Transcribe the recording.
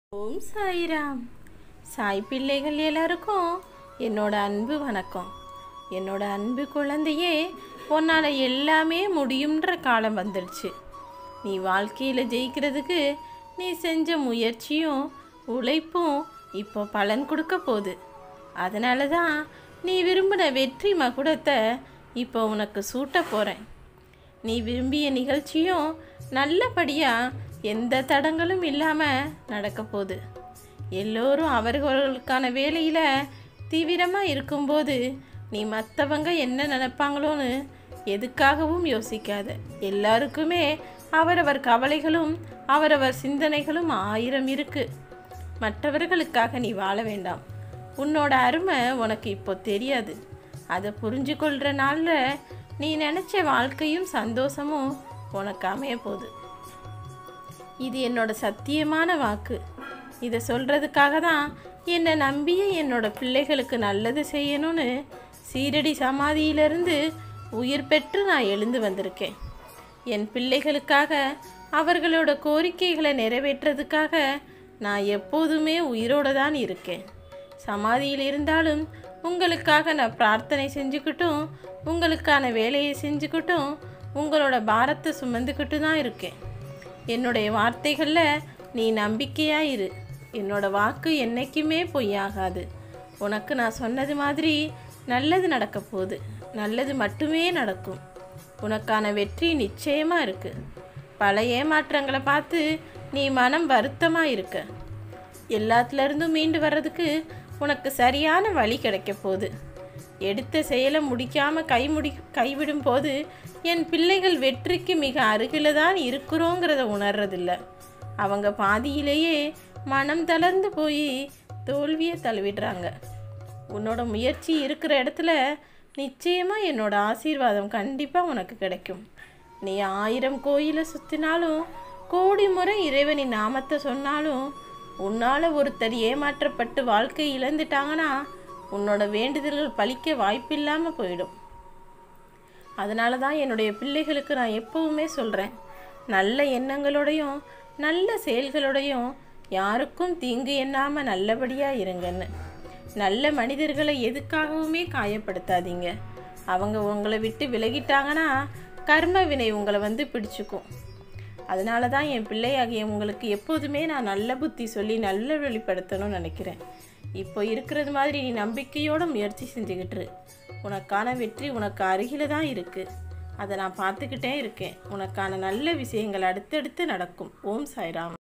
ஓம் சாய்ராம் சாய் பிள்ளைகள் எல்லாருக்கும் என்னோட அன்பு வணக்கம் என்னோட அன்பு குழந்தையே உன்னால் எல்லாமே முடியுன்ற காலம் வந்துடுச்சு நீ வாழ்க்கையில் ஜெயிக்கிறதுக்கு நீ செஞ்ச முயற்சியும் உழைப்பும் இப்போ பலன் கொடுக்க போகுது அதனால தான் நீ விரும்பின வெற்றி மகுடத்தை இப்போ உனக்கு சூட்ட போகிறேன் நீ விரும்பிய நிகழ்ச்சியும் நல்லபடியாக எந்த தடங்களும் இல்லாமல் நடக்க போகுது எல்லோரும் அவர்களுக்கான வேலையில் தீவிரமாக இருக்கும்போது நீ மற்றவங்க என்ன நினைப்பாங்களோன்னு எதுக்காகவும் யோசிக்காத எல்லாருக்குமே அவரவர் கவலைகளும் அவரவர் சிந்தனைகளும் ஆயிரம் இருக்கு மற்றவர்களுக்காக நீ வாழ வேண்டாம் உன்னோட அருமை உனக்கு இப்போ தெரியாது அதை புரிஞ்சு கொள்கிற நாளில் நீ நினச்ச வாழ்க்கையும் சந்தோஷமும் உனக்கு அமைய போகுது இது என்னோட சத்தியமான வாக்கு இதை சொல்கிறதுக்காக தான் என்னை நம்பிய என்னோட பிள்ளைகளுக்கு நல்லது செய்யணும்னு சீரடி சமாதியிலிருந்து உயிர் பெற்று நான் எழுந்து வந்திருக்கேன் என் பிள்ளைகளுக்காக அவர்களோட கோரிக்கைகளை நிறைவேற்றுறதுக்காக நான் எப்போதுமே உயிரோடு தான் இருக்கேன் சமாதியில் இருந்தாலும் உங்களுக்காக நான் பிரார்த்தனை செஞ்சுக்கிட்டும் உங்களுக்கான வேலையை செஞ்சுக்கிட்டும் உங்களோட பாரத்தை சுமந்துக்கிட்டு தான் இருக்கேன் என்னுடைய வார்த்தைகளில் நீ நம்பிக்கையாக இரு என்னோட வாக்கு என்னைக்குமே பொய்யாகாது உனக்கு நான் சொன்னது மாதிரி நல்லது நடக்க போகுது நல்லது மட்டுமே நடக்கும் உனக்கான வெற்றி நிச்சயமாக இருக்கு பல ஏமாற்றங்களை பார்த்து நீ மனம் வருத்தமாக இருக்க எல்லாத்துலேருந்தும் மீண்டு வர்றதுக்கு உனக்கு சரியான வழி கிடைக்க போகுது எடுத்த செயலை முடிக்காமல் கை முடி கைவிடும் போது என் பிள்ளைகள் வெற்றிக்கு மிக அருகில் தான் இருக்கிறோங்கிறத உணர்றதில்ல அவங்க பாதியிலேயே மனம் தளர்ந்து போய் தோல்வியை தழுவிடுறாங்க உன்னோட முயற்சி இருக்கிற இடத்துல நிச்சயமாக என்னோட ஆசீர்வாதம் கண்டிப்பாக உனக்கு கிடைக்கும் நீ ஆயிரம் கோயிலை சுற்றினாலும் கோடி முறை இறைவனின் நாமத்தை சொன்னாலும் உன்னால் ஒருத்தர் ஏமாற்றப்பட்டு வாழ்க்கை இழந்துட்டாங்கன்னா உன்னோட வேண்டுதல்கள் பலிக்க வாய்ப்பில்லாமல் போயிடும் அதனால தான் என்னுடைய பிள்ளைகளுக்கு நான் எப்பவுமே சொல்கிறேன் நல்ல எண்ணங்களோடையும் நல்ல செயல்களோடையும் யாருக்கும் தீங்கு எண்ணாமல் நல்லபடியாக இருங்கன்னு நல்ல மனிதர்களை எதுக்காகவுமே காயப்படுத்தாதீங்க அவங்க உங்களை விட்டு விலகிட்டாங்கன்னா கர்ம வினை உங்களை வந்து பிடிச்சுக்கும் அதனால தான் என் பிள்ளையாகிய உங்களுக்கு எப்போதுமே நான் நல்ல புத்தி சொல்லி நல்ல வெளிப்படுத்தணும்னு நினைக்கிறேன் இப்போ இருக்கிறது மாதிரி நீ நம்பிக்கையோட முயற்சி செஞ்சுக்கிட்டு இரு. உனக்கான வெற்றி உனக்கு அருகில தான் இருக்குது அதை நான் பார்த்துக்கிட்டே இருக்கேன் உனக்கான நல்ல விஷயங்கள் அடுத்தடுத்து நடக்கும் ஓம் சாய்ராம்